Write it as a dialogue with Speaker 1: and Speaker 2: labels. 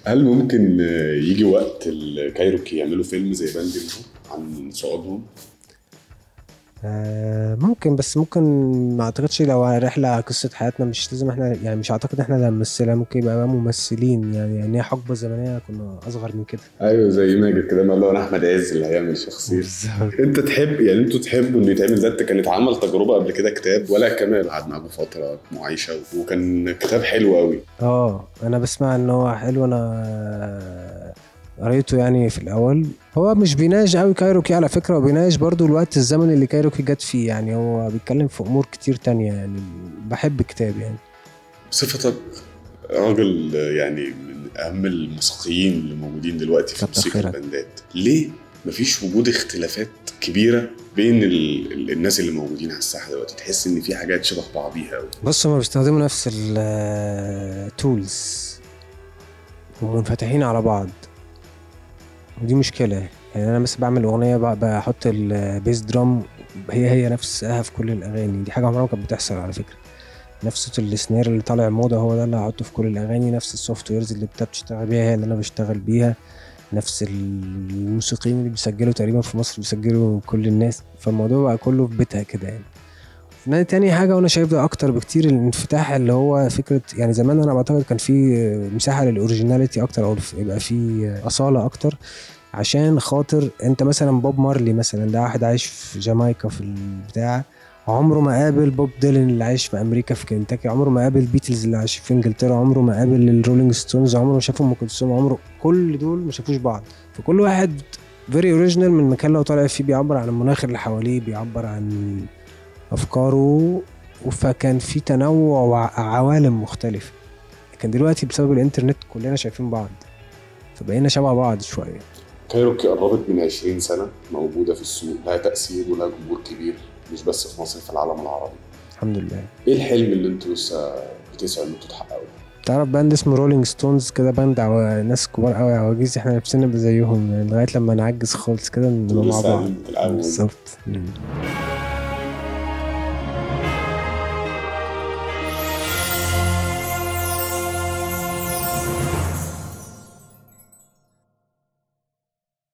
Speaker 1: هل ممكن آه، يجي وقت الكايروكي يعملوا فيلم زي باند الموت عن صعودهم؟
Speaker 2: آه، ممكن بس ممكن ما اعتقدش لو رحله قصه حياتنا مش لازم احنا يعني مش اعتقد احنا اللي هنمثلها ممكن يبقى بقى ممثلين يعني يعني هي حقبه زمنيه كنا اصغر من كده
Speaker 1: ايوه زي ماجد كده ما انا احمد عز اللي هيعمل شخصيه انت تحب يعني انتوا تحبوا انه يتعمل ده انت كانت عمل تجربه قبل كده كتاب ولا كمال قعد معاكم فتره معايشه وكان كتاب حلو قوي
Speaker 2: اه انا بسمع ان هو حلو انا قريته يعني في الاول هو مش بيناقش قوي كايروكي على فكره وبيناقش برضو الوقت الزمن اللي كايروكي جت فيه يعني هو بيتكلم في امور كتير تانية يعني بحب الكتاب يعني
Speaker 1: بصفتك راجل يعني من اهم الموسيقيين اللي موجودين دلوقتي في
Speaker 2: كتر
Speaker 1: موسيقى
Speaker 2: خيرك.
Speaker 1: الباندات ليه مفيش وجود اختلافات كبيره بين ال... ال- الناس اللي موجودين على الساحه دلوقتي تحس ان في حاجات شبه بعضيها قوي
Speaker 2: بص هما بيستخدموا نفس التولز ومنفتحين على بعض ودي مشكلة يعني أنا مثلا بعمل أغنية بق- بحط البيس درام هي هي نفسها في كل الأغاني دي حاجة عمرها ما كانت بتحصل على فكرة نفس صوت السنير اللي طالع موضة هو ده اللي هحطه في كل الأغاني نفس السوفت ويرز اللي انت بتشتغل بيها هي اللي أنا بشتغل بيها نفس الموسيقيين اللي بيسجلوا تقريبا في مصر بيسجلوا كل الناس فالموضوع بقى كله في بيتها كده يعني إنما تاني حاجة وأنا شايف ده أكتر بكتير الانفتاح اللي هو فكرة يعني زمان أنا بعتقد كان في مساحة للأوريجيناليتي أكتر أو يبقى في أصالة أكتر عشان خاطر أنت مثلا بوب مارلي مثلا ده واحد عايش في جامايكا في البتاع عمره ما قابل بوب ديلان اللي عايش في امريكا في كنتاكي عمره ما قابل بيتلز اللي عايش في انجلترا عمره ما قابل الرولينج ستونز عمره ما شاف ام كلثوم عمره كل دول ما شافوش بعض فكل واحد فيري اوريجينال من المكان اللي هو طالع فيه بيعبر عن المناخ اللي حواليه بيعبر عن افكاره فكان في تنوع وعوالم مختلفه لكن دلوقتي بسبب الانترنت كلنا شايفين بعض فبقينا شبه بعض شويه
Speaker 1: كايروكي قربت من 20 سنه موجوده في السوق لها تاثير ولها جمهور كبير مش بس في مصر في العالم العربي
Speaker 2: الحمد لله
Speaker 1: ايه الحلم اللي انتوا لسه بتسعوا ان انتوا تحققوه
Speaker 2: تعرف باند اسمه رولينج ستونز كده باند عوا... ناس كبار قوي عواجيز احنا نفسنا نبقى زيهم يعني لغايه لما نعجز خالص كده نبقى مع
Speaker 1: لسه
Speaker 2: بعض
Speaker 1: قاعدين في الاول
Speaker 2: بالظبط مم.